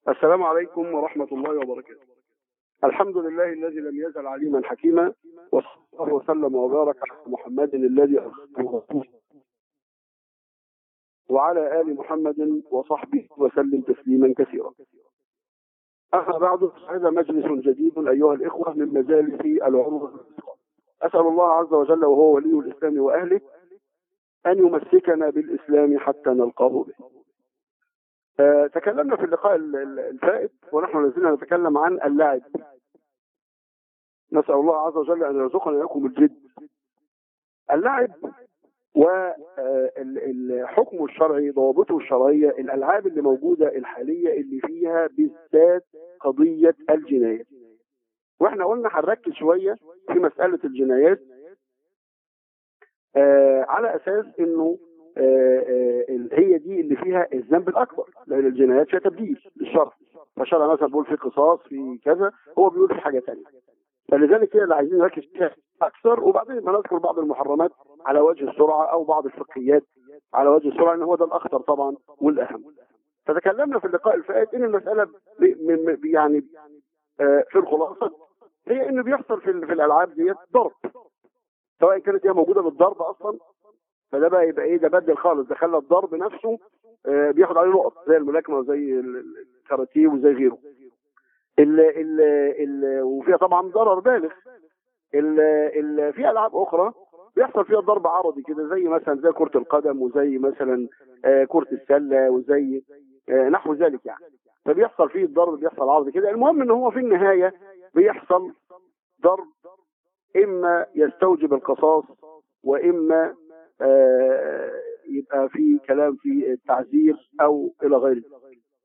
السلام عليكم ورحمة الله وبركاته الحمد لله الذي لم يزل عليما حكيما وصلى الله وسلم وبارك على محمد الذي أرسله وعلى آل محمد وصحبه وسلم تسليما كثيرا أما بعد هذا مجلس جديد أيها الإخوة من مجالس العروض أسأل الله عز وجل وهو ولي الإسلام وأهله أن يمسكنا بالإسلام حتى نلقاه به آه، تكلمنا في اللقاء ال- ال- الفائت ونحن لازلنا نتكلم عن اللعب نسأل الله عز وجل أن يرزقنا لكم الجد اللعب والحكم الشرعي ضوابطه الشرعية الألعاب اللي موجودة الحالية اللي فيها بالذات قضية الجنايات واحنا قلنا هنركز شوية في مسألة الجنايات آه على أساس إنه آه آه هي دي اللي فيها الذنب الأكبر لأن الجنايات فيها تبديل للشرع فالشرع مثلا بيقول في قصاص في كذا هو بيقول في حاجة تانية فلذلك كده اللي عايزين نركز فيها أكثر وبعدين بنذكر بعض المحرمات على وجه السرعة أو بعض الفقهيات على وجه السرعة إن هو ده الأخطر طبعا والأهم فتكلمنا في اللقاء الفائت إن المسألة ب- م- م- يعني آه، في الخلاصة هي إنه بيحصل في, ال- في الألعاب ديت ضرب سواء كانت هي موجودة بالضرب أصلا فده بقى يبقى إيه ده بدل خالص ده خلى الضرب نفسه آه، بياخد عليه نقط زي الملاكمة وزي ال- ال- الكاراتيه وزي غيره ال ال ال وفيها طبعا ضرر بالغ ال ال في العاب اخرى بيحصل فيها ضرب عرضي كده زي مثلا زي كرة القدم وزي مثلا آه، كرة السلة وزي آه، نحو ذلك يعني فبيحصل فيه الضرب بيحصل عرض كده المهم ان هو في النهاية بيحصل ضرب اما يستوجب القصاص واما آه، يبقى في كلام في التعزير او الى غير ذلك.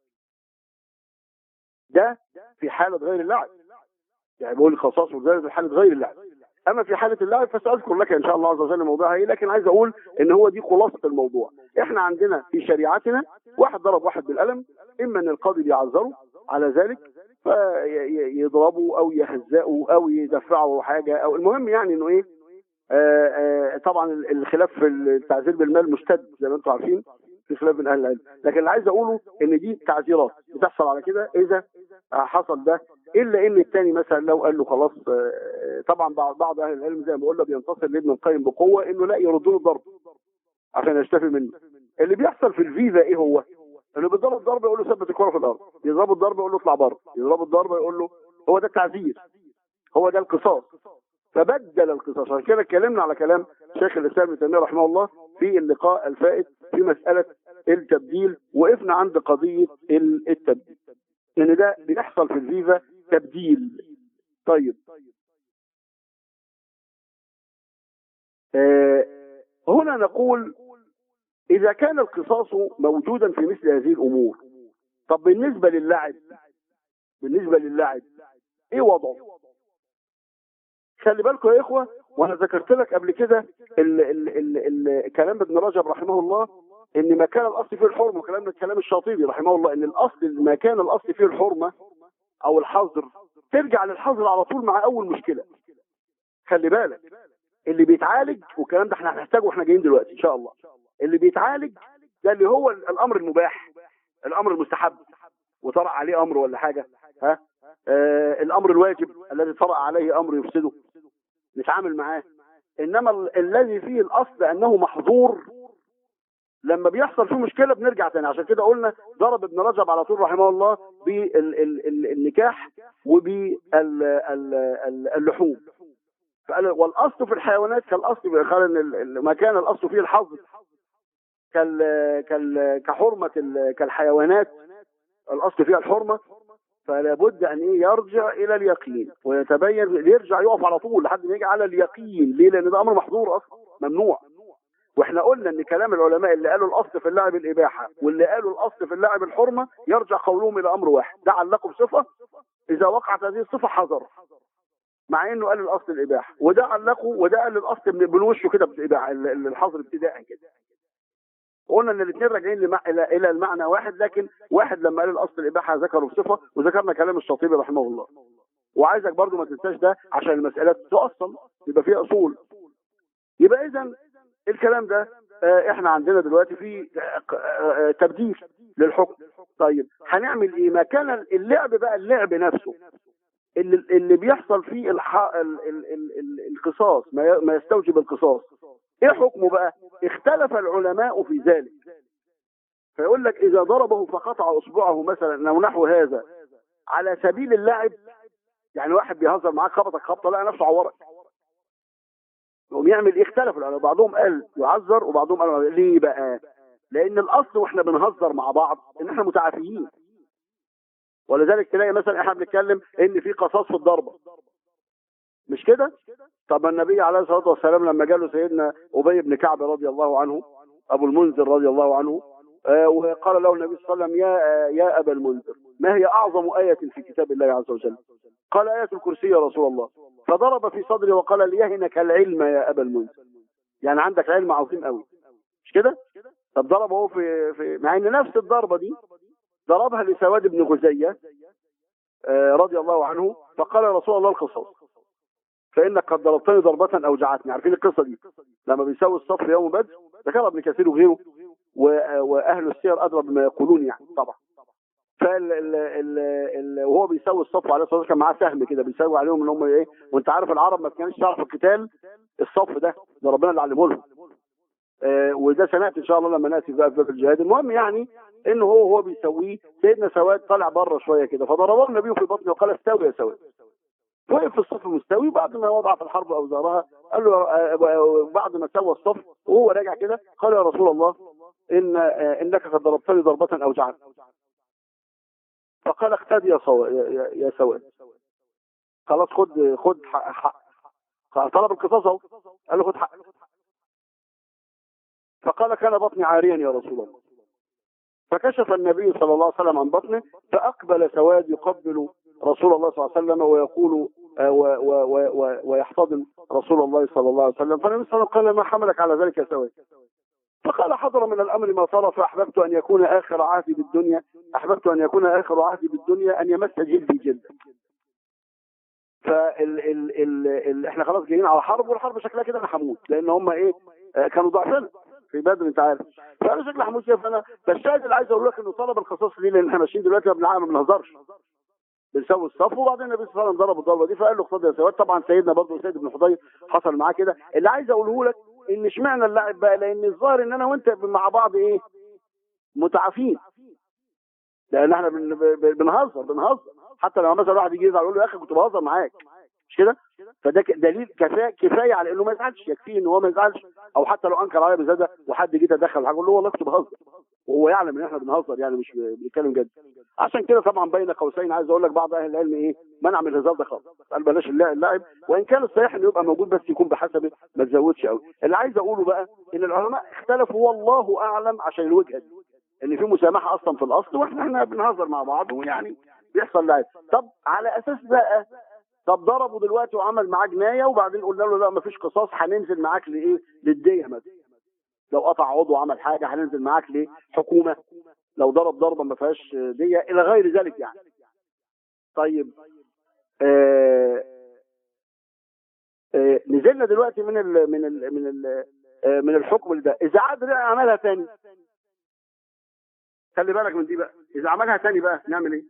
ده في حالة غير اللعب يعني بقول القصاص وذلك في حالة غير اللعب اما في حالة اللعب فسأذكر لك ان شاء الله عز وجل موضوعها ايه لكن عايز اقول ان هو دي خلاصة الموضوع احنا عندنا في شريعتنا واحد ضرب واحد بالقلم اما ان القاضي بيعذره على ذلك فيضربه او يهزئه او يدفعه حاجة او المهم يعني انه ايه آه آه طبعا الخلاف في التعذير بالمال مشتد زي ما انتم عارفين في خلاف من اهل العلم لكن اللي عايز اقوله ان دي تعذيرات بتحصل على كده اذا حصل ده الا ان الثاني مثلا لو قال له خلاص آه، طبعا بعض بعض اهل العلم زي ما قلنا بينتصر لابن القيم بقوه انه لا يردوا له الضرب عشان يشتفي منه اللي بيحصل في الفيفا ايه هو؟ انه بيضرب الضرب يقول له ثبت الكره في الارض يضرب الضرب يقول له اطلع بره يضرب الضرب يقول له هو ده التعذير هو ده القصاص فبدل القصاص عشان كده اتكلمنا على كلام شيخ الاسلام ابن تيميه رحمه الله في اللقاء الفائت في مساله التبديل وقفنا عند قضيه ال- التبديل لان ده بيحصل في الفيفا تبديل طيب آه هنا نقول اذا كان القصاص موجودا في مثل هذه الامور طب بالنسبه للعب بالنسبه للعب ايه وضعه خلي بالكم يا اخوه وانا ذكرت لك قبل كده ال ال ال ال كلام ابن رجب رحمه الله ان ما كان الاصل فيه الحرمه وكلام الكلام الشاطبي رحمه الله ان الاصل ما كان الاصل فيه الحرمه او الحظر ترجع للحظر على طول مع اول مشكله خلي بالك اللي بيتعالج والكلام ده احنا هنحتاجه واحنا جايين دلوقتي ان شاء الله اللي بيتعالج ده اللي هو الامر المباح الامر المستحب وطرأ عليه امر ولا حاجه ها آه الامر الواجب الذي طرأ عليه امر يفسده نتعامل معاه انما ال- الذي فيه الاصل انه محظور لما بيحصل فيه مشكله بنرجع تاني عشان كده قلنا ضرب ابن رجب على طول رحمه الله بالنكاح وباللحوم فقال والاصل في الحيوانات كالاصل قال ان ال- ال- ما كان الاصل فيه الحظر كال كال كحرمه ال- كالحيوانات الاصل فيها الحرمه فلا بد ان ايه يرجع الى اليقين ويتبين يرجع يقف على طول لحد ما يجي على اليقين ليه لان ده امر محظور اصلا ممنوع واحنا قلنا ان كلام العلماء اللي قالوا الاصل في اللعب الاباحه واللي قالوا الاصل في اللعب الحرمه يرجع قولهم الى امر واحد ده علقوا بصفه اذا وقعت هذه الصفه حذر مع انه قال الاصل الاباحه وده علقوا وده قال الاصل من من وشه كده بالاباحه ال- ال- الحظر ابتداء كده قلنا ان الاثنين راجعين لمع... الى الى المعنى واحد لكن واحد لما قال الاصل الاباحه ذكره بصفه وذكرنا كلام الشاطبي رحمه الله وعايزك برضو ما تنساش ده عشان المساله تؤصل يبقى فيها اصول يبقى اذا الكلام ده آه، احنا عندنا دلوقتي في آه، آه، تبديل للحكم طيب هنعمل ايه ما كان اللعب بقى اللعب نفسه اللي, اللي بيحصل فيه الح... ال... ال... ال... ال... القصاص ما, ي... ما يستوجب القصاص ايه حكمه بقى اختلف العلماء في ذلك فيقول لك اذا ضربه فقطع اصبعه مثلا او نحو هذا على سبيل اللعب يعني واحد بيهزر معاك خبطك خبطه لقى نفسه عورك يقوم يعمل ايه اختلفوا يعني بعضهم قال يعذر وبعضهم قال ليه بقى لان الاصل واحنا بنهزر مع بعض ان احنا متعافيين ولذلك تلاقي مثلا احنا بنتكلم ان في قصاص في الضربه مش كده طب النبي عليه الصلاه والسلام لما جاله سيدنا ابي بن كعب رضي الله عنه ابو المنذر رضي الله عنه آه وقال له النبي صلى الله عليه وسلم يا آه يا ابا المنذر ما هي اعظم ايه في كتاب الله عز وجل قال ايه الكرسي يا رسول الله فضرب في صدري وقال ليهنك العلم يا ابا المنذر يعني عندك علم عظيم قوي مش كده طب ضربه في في مع ان نفس الضربه دي ضربها لسواد بن غزية آه رضي الله عنه فقال يا رسول الله القصاص فإنك قد ضربتني ضربة أوجعتني عارفين القصة دي لما بيساوي الصف يوم بدر ذكرها ابن كثير وغيره وأهل السير أدرى بما يقولون يعني طبعا فال ال ال ال وهو بيساوي الصف عليه الصلاه كان معاه سهم كده بيساوي عليهم ان هم ايه وانت عارف العرب ما كانش تعرف القتال الصف ده ده ربنا اللي علمه لهم آه وده سناتي ان شاء الله لما ناتي بقى في الجهاد المهم يعني انه هو هو بيسويه سيدنا سواد طلع بره شويه كده فضربه النبي في بطنه وقال استوي يا سواد وقف في الصف مستوي بعد ما وضع في الحرب اوزارها قال له آه بعد ما سوى الصف وهو راجع كده قال يا رسول الله ان آه انك قد ضربتني ضربه اوجعتني فقال اختدي يا سواد يا, يا سواد خلاص خد خد حق, حق. طلب القصاص اهو قال له خد حق فقال كان بطني عاريا يا رسول الله فكشف النبي صلى الله عليه وسلم عن بطنه فأقبل سواد يقبل رسول الله صلى الله عليه وسلم ويقول ويحتضن رسول الله صلى الله عليه وسلم فالنبي صلى الله عليه وسلم قال ما حملك على ذلك يا سواد فقال حضر من الأمر ما صار فأحببت أن يكون آخر عهدي بالدنيا أحببت أن يكون آخر عهدي بالدنيا أن يمس جلدي جلدا فال ال ال ال احنا خلاص جايين على حرب والحرب شكلها كده انا هموت لان هم ايه آه كانوا ضعفنا في بدر انت عارف فانا شكلي هموت كيف انا فالشاهد اللي عايز اقول لك انه طلب القصاص ليه لان احنا ماشيين دلوقتي ما بنهزرش بنسوي الصف وبعدين النبي صلى الله عليه وسلم ضرب الضربه دي فقال له اقتضي يا سواد طبعا سيدنا برضه سيد بن حضير حصل معاه كده اللي عايز اقوله لك ان اشمعنى اللاعب بقى لان الظاهر ان انا وانت مع بعض ايه متعافين لان احنا بن... بنهزر بنهزر حتى لما مثلا واحد يجي يزعل يقول له يا اخي كنت بهزر معاك مش كده فده دليل كفايه كفايه على انه ما يزعلش يكفيه ان هو ما يزعلش او حتى لو انكر عليا بزياده وحد جه تدخل حاجه يقول له والله كنت بهزر وهو يعلم ان احنا بنهزر يعني مش بنتكلم جد عشان كده طبعا بين قوسين عايز اقول لك بعض اهل العلم ايه منع من الهزار ده خالص قال بلاش اللاعب وان كان الصحيح انه يبقى موجود بس يكون بحسب ما تزودش قوي اللي عايز اقوله بقى ان العلماء اختلفوا والله اعلم عشان الوجهه دي ان في مسامحه اصلا في الاصل واحنا احنا بنهزر مع بعض ويعني بيحصل لعب طب على اساس بقى طب ضربه دلوقتي وعمل معاه جنايه وبعدين قلنا له لا مفيش قصاص هننزل معاك لايه للديه مثلا لو قطع عضو عمل حاجه هننزل معاك لحكومه لو ضرب ضربه ما فيهاش ديه الى غير ذلك يعني طيب آه آه نزلنا دلوقتي من ال من ال من ال آه من الحكم ده اذا عاد عملها تاني خلي بالك من دي بقى اذا عملها تاني بقى نعمل ايه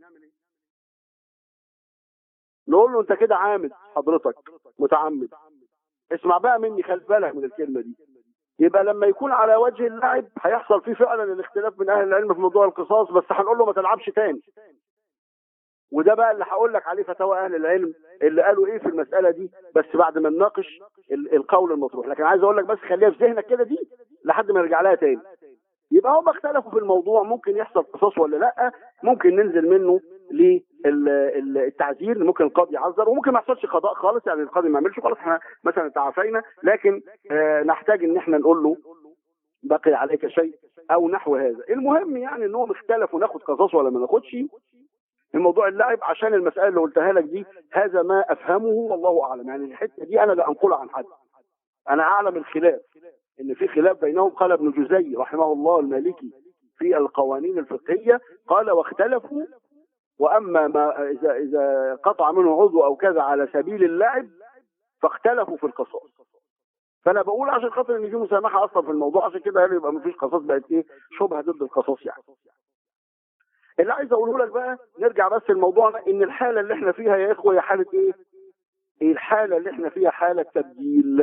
نقول له انت كده عامد حضرتك متعمد اسمع بقى مني خلي بالك من الكلمه دي يبقى لما يكون على وجه اللعب هيحصل فيه فعلا الاختلاف من اهل العلم في موضوع القصاص بس هنقول له ما تلعبش تاني وده بقى اللي هقول لك عليه فتاوى اهل العلم اللي قالوا ايه في المساله دي بس بعد ما نناقش القول المطروح لكن عايز اقول لك بس خليها في ذهنك كده دي لحد ما نرجع لها تاني يبقى هم اختلفوا في الموضوع ممكن يحصل قصاص ولا لا ممكن ننزل منه للتعزير ممكن القاضي يعذر وممكن ما يحصلش قضاء خالص يعني القاضي ما يعملش خلاص احنا مثلا تعافينا لكن آه نحتاج ان احنا نقول له بقي عليك شيء او نحو هذا المهم يعني انهم اختلفوا ناخد قصاص ولا ما ناخدش الموضوع اللعب عشان المساله اللي قلتها لك دي هذا ما افهمه والله اعلم يعني الحته دي انا لا انقلها عن حد انا اعلم الخلاف ان في خلاف بينهم قال ابن جزي رحمه الله المالكي في القوانين الفقهيه قال واختلفوا واما ما اذا اذا قطع منه عضو او كذا على سبيل اللعب فاختلفوا في القصاص فانا بقول عشان خاطر ان في مسامحه اصلا في الموضوع عشان كده قال يبقى مفيش قصاص بقت ايه شبهه ضد القصاص يعني اللي عايز اقوله لك بقى نرجع بس لموضوعنا ان الحاله اللي احنا فيها يا اخوه هي حاله ايه؟ إيه الحاله اللي احنا فيها حاله تبديل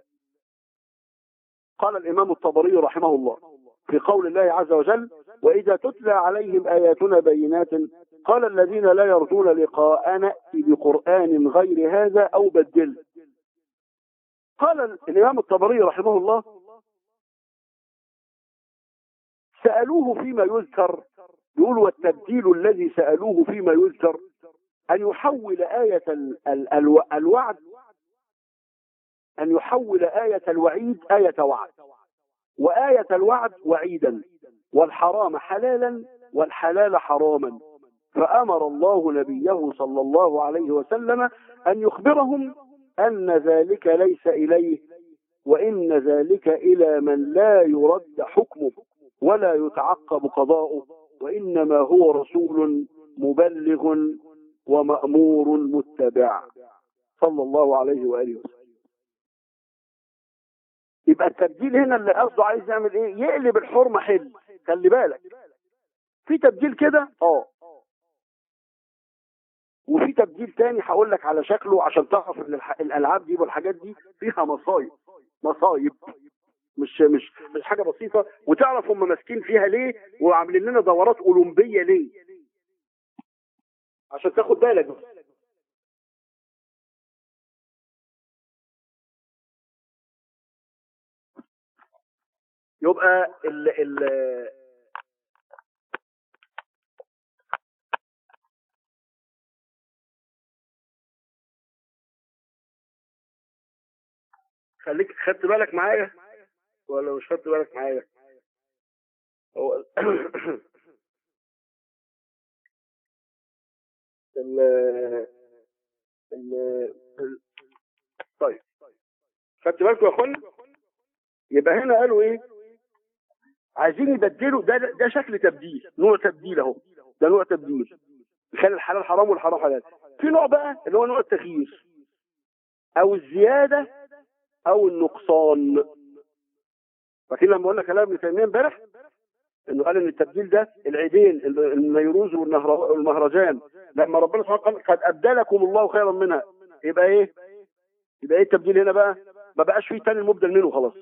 قال الامام الطبري رحمه الله في قول الله عز وجل واذا تتلى عليهم اياتنا بينات قال الذين لا يرجون لقاءنا ائت بقران غير هذا او بدله قال الامام الطبري رحمه الله سالوه فيما يذكر يقول والتبديل الذي سألوه فيما يذكر أن يحول آية ال ال ال الوعد أن يحول آية الوعيد آية وعد وآية الوعد وعيدا والحرام حلالا والحلال حراما فأمر الله نبيه صلى الله عليه وسلم أن يخبرهم أن ذلك ليس إليه وإن ذلك إلى من لا يرد حكمه ولا يتعقب قضاؤه وإنما هو رسول مبلغ ومأمور متبع صلى الله عليه وآله وسلم يبقى التبديل هنا اللي قصده عايز يعمل ايه يقلب الحرمة حل خلي بالك في تبديل كده اه وفي تبديل تاني هقول لك على شكله عشان تعرف ان الح- الالعاب دي والحاجات دي فيها مصايب مصايب مش مش مش حاجه بسيطه وتعرف هم ماسكين فيها ليه وعاملين لنا دورات اولمبيه ليه عشان تاخد بالك بس. يبقى ال ال خليك خدت بالك معايا ولا مش خدت بالك معايا هو ال ال ال- طيب خدت بالكم يا اخوانا يبقى هنا قالوا ايه عايزين يبدلوا ده ده شكل تبديل نوع تبديل اهو ده نوع تبديل يخلي الحلال حرام والحرام حلال في نوع بقى اللي هو نوع التخيير او الزياده او النقصان فاكرين لما قلنا كلام ابن تيميه امبارح انه قال ان التبديل ده العيدين النيروز والنهر- والمهرجان لما ربنا سبحانه قال قد ابدلكم الله خيرا منها يبقى ايه؟ يبقى ايه التبديل هنا بقى؟ ما بقاش فيه تاني المبدل منه خلاص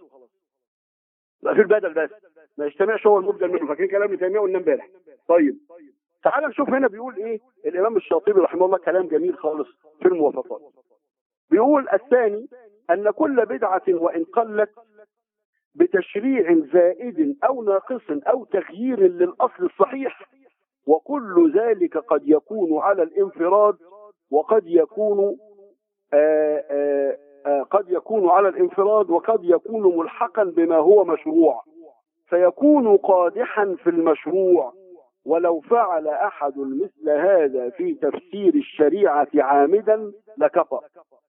بقى في البدل بس ما يجتمعش هو المبدل منه فاكرين كلام ابن تيميه قلنا امبارح طيب تعال نشوف هنا بيقول ايه الامام الشاطبي رحمه الله كلام جميل خالص في الموافقات بيقول الثاني ان كل بدعه وان قلت بتشريع زائد او ناقص او تغيير للاصل الصحيح وكل ذلك قد يكون على الانفراد وقد يكون آآ آآ آآ قد يكون على الانفراد وقد يكون ملحقا بما هو مشروع فيكون قادحا في المشروع ولو فعل احد مثل هذا في تفسير الشريعه عامدا لكفر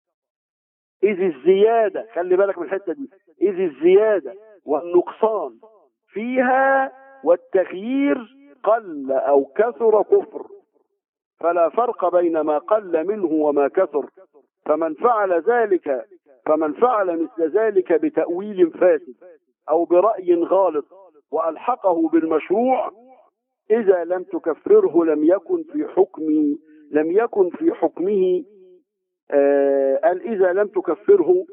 اذ الزياده خلي بالك من الحته دي اذ الزياده والنقصان فيها والتغيير قل او كثر كفر فلا فرق بين ما قل منه وما كثر فمن فعل ذلك فمن فعل مثل ذلك بتأويل فاسد أو برأي غالط وألحقه بالمشروع إذا لم تكفره لم يكن في حكم لم يكن في حكمه آه قال إذا لم تكفره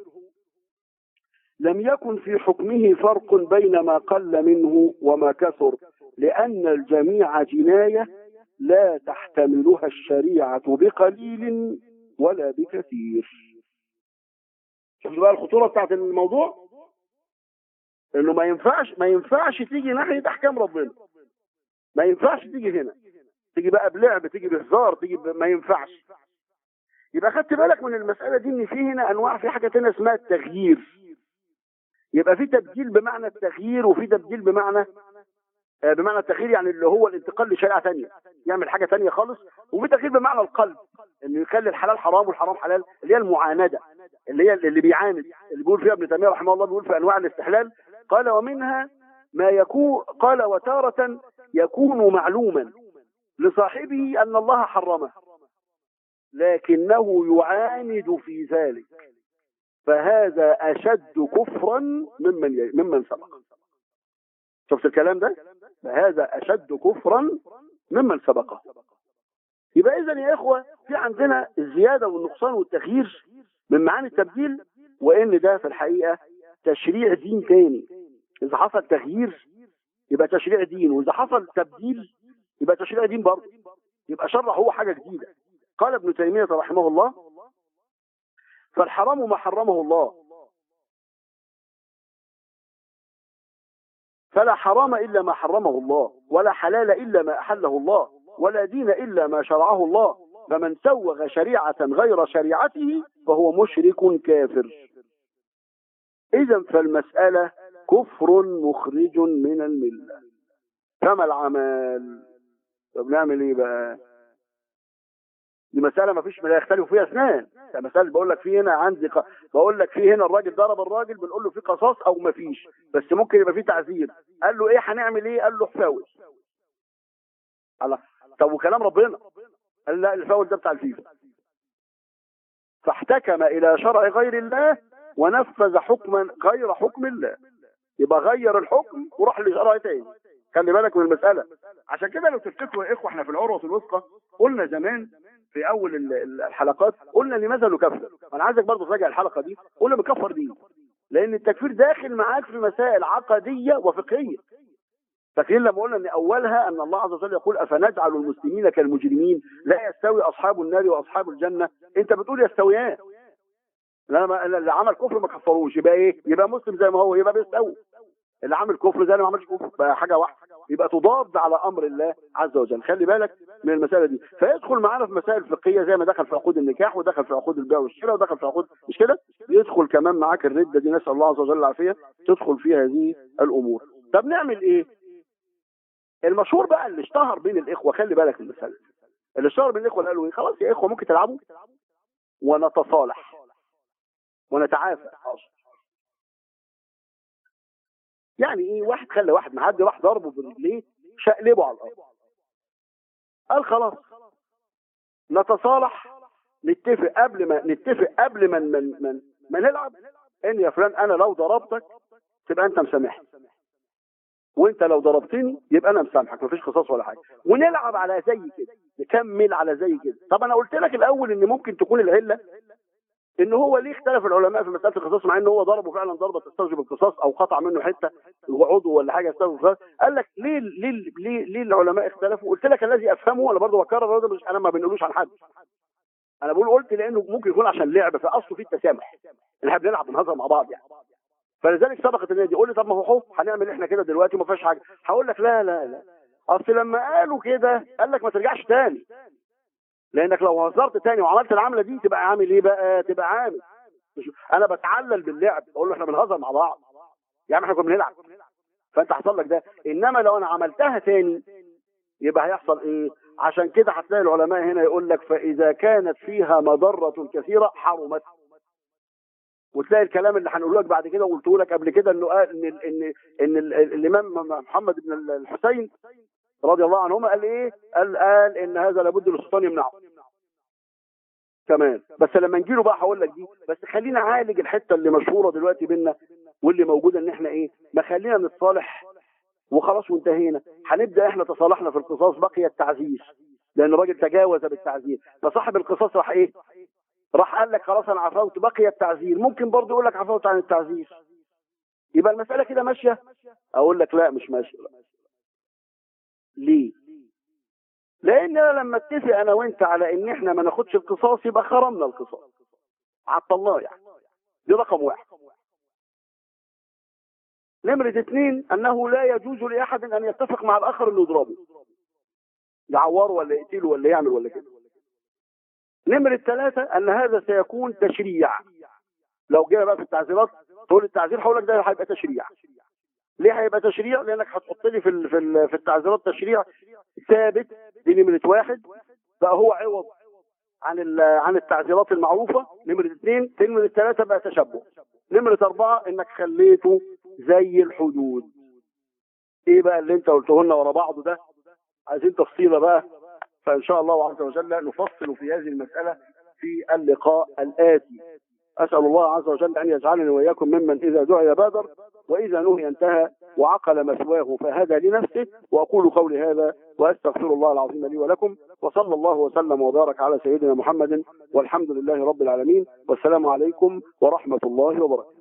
لم يكن في حكمه فرق بين ما قل منه وما كثر لأن الجميع جناية لا تحتملها الشريعة بقليل ولا بكثير شوف بقى الخطورة بتاعت الموضوع انه ما ينفعش ما ينفعش تيجي ناحية احكام ربنا ما ينفعش تيجي هنا تيجي بقى بلعب تيجي بهزار تيجي ب... ما ينفعش يبقى خدت بالك من المسألة دي ان في هنا انواع في حاجة تانية اسمها التغيير يبقى في تبديل بمعنى التغيير وفي تبديل بمعنى آه بمعنى التغيير يعني اللي هو الانتقال لشريعة تانية يعمل حاجة تانية خالص وفي تغيير بمعنى القلب انه يخلي الحلال حرام والحرام حلال اللي هي المعاندة اللي هي اللي بيعاند اللي بيقول فيها ابن تيمية رحمه الله بيقول في انواع الاستحلال قال ومنها ما يكون قال وتارة يكون معلوما لصاحبه ان الله حرمه لكنه يعاند في ذلك فهذا اشد كفرا ممن ي... ممن سبق شفت الكلام ده فهذا اشد كفرا ممن سبقه يبقى اذا يا اخوه في عندنا الزياده والنقصان والتغيير من معاني التبديل وان ده في الحقيقه تشريع دين تاني اذا حصل تغيير يبقى تشريع دين واذا حصل تبديل يبقى تشريع دين برضه يبقى شرع هو حاجه جديده قال ابن تيميه رحمه الله فالحرام ما حرمه الله فلا حرام الا ما حرمه الله ولا حلال الا ما احله الله ولا دين الا ما شرعه الله فمن سوغ شريعه غير شريعته فهو مشرك كافر اذا فالمساله كفر مخرج من المله فما العمل طب نعمل ايه بقى دي مسألة ما فيش لا يختلف فيها اثنان ده مسألة بقول لك في هنا عندي ق... بقول لك في هنا الراجل ضرب الراجل بنقول له في قصاص او ما فيش بس ممكن يبقى في تعذير قال له ايه هنعمل ايه قال له حفاول الله طب وكلام ربنا قال لا الفاول ده بتاع الفيفا فاحتكم الى شرع غير الله ونفذ حكما غير حكم الله يبقى غير الحكم وراح لشرع تاني خلي بالك من المسألة عشان كده لو تفتكروا يا اخوة احنا في العروة الوثقى قلنا زمان في اول ال- ال- الحلقات قلنا لماذا نكفر انا عايزك برضه تراجع الحلقة دي قلنا بكفر دي لان التكفير داخل معاك في مسائل عقدية وفقهية فاكرين لما قلنا ان اولها ان الله عز وجل يقول افنجعل المسلمين كالمجرمين لا يستوي اصحاب النار واصحاب الجنة انت بتقول يستويان لما اللي عمل كفر ما كفروش يبقى ايه يبقى مسلم زي ما هو يبقى بيستوي اللي عامل كفر زي اللي ما عملش كفر بقى حاجه واحده يبقى تضاد على امر الله عز وجل خلي بالك من المساله دي فيدخل معانا في مسائل فقهيه زي ما دخل في عقود النكاح ودخل في عقود البيع والشراء ودخل في عقود مش كده يدخل كمان معاك الرده دي نسال الله عز وجل العافيه تدخل في هذه الامور طب نعمل ايه المشهور بقى اللي اشتهر بين الاخوه خلي بالك من المساله اللي اشتهر بين الاخوه اللي قالوا ايه خلاص يا اخوه ممكن تلعبوا ونتصالح ونتعافى يعني ايه واحد خلى واحد معدي راح ضربه برجليه شقلبه على الارض قال خلاص نتصالح نتفق قبل ما نتفق قبل ما من من ما نلعب ان يا فلان انا لو ضربتك تبقى انت مسامحني وانت لو ضربتني يبقى انا مسامحك مفيش قصاص ولا حاجه ونلعب على زي كده نكمل على زي كده طب انا قلت لك الاول ان ممكن تكون العله ان هو ليه اختلف العلماء في مساله القصاص مع ان هو ضربه فعلا ضربه تستوجب القصاص او قطع منه حته عضو ولا حاجه تستوجب القصاص قال لك ليه ليه ليه, ليه العلماء اختلفوا قلت لك الذي افهمه انا برضه بكرر ده مش انا ما بنقولوش عن حد انا بقول قلت لانه ممكن يكون عشان لعب فاصله فيه التسامح احنا بنلعب بنهزر مع بعض يعني فلذلك سبقت النادي قول لي طب ما هو حب هنعمل احنا كده دلوقتي وما فيهاش حاجه هقول لك لا لا لا اصل لما قالوا كده قال لك ما ترجعش تاني لانك لو هزرت تاني وعملت العمله دي تبقى عامل ايه بقى تبقى عامل مش انا بتعلل باللعب بقول له احنا بنهزر مع بعض يا عم احنا كنا بنلعب فانت حصل لك ده انما لو انا عملتها تاني يبقى هيحصل ايه عشان كده هتلاقي العلماء هنا يقول لك فاذا كانت فيها مضره كثيره حرمت وتلاقي الكلام اللي هنقوله لك بعد كده وقلته لك قبل كده انه قال ان ان ان ال- ال- الامام محمد بن الحسين رضي الله عنهما قال ايه قال قال ان هذا لابد للسلطان يمنعه تمام بس لما نجي له بقى هقول لك دي بس خلينا عالج الحته اللي مشهوره دلوقتي بينا واللي موجوده ان احنا ايه ما خلينا نتصالح وخلاص وانتهينا هنبدا احنا تصالحنا في القصاص بقي التعزيز لان الراجل تجاوز بالتعزير فصاحب القصاص راح ايه راح قال لك خلاص انا عفوت بقي التعزير ممكن برضه يقول لك عفوت عن التعزير يبقى المساله كده ماشيه اقول لك لا مش ماشيه ليه لان انا لما اتفق انا وانت على ان احنا ما ناخدش القصاص يبقى خرمنا القصاص عطلناه يعني دي رقم واحد نمرة اثنين انه لا يجوز لاحد ان يتفق مع الاخر انه يضربه يعوره ولا يقتله ولا يعمل ولا كده نمرة ثلاثة ان هذا سيكون تشريع لو جينا بقى في التعزيرات تقول التعزير هقول لك ده هيبقى تشريع ليه هيبقى تشريع لانك هتحط لي في ال- في ال- في التعزيرات تشريع ثابت دي نمرة واحد بقى هو عوض عن ال- عن التعزيرات المعروفة نمرة اثنين نمرة ثلاثة بقى تشبه نمرة أربعة إنك خليته زي الحدود إيه بقى اللي أنت قلته لنا ورا بعضه ده عايزين تفصيلة بقى فإن شاء الله عز وجل نفصل في هذه المسألة في اللقاء الآتي اسال الله عز وجل ان يجعلني واياكم ممن اذا دعي بادر واذا نهي انتهى وعقل مثواه فهدى لنفسه واقول قولي هذا واستغفر الله العظيم لي ولكم وصلى الله وسلم وبارك على سيدنا محمد والحمد لله رب العالمين والسلام عليكم ورحمه الله وبركاته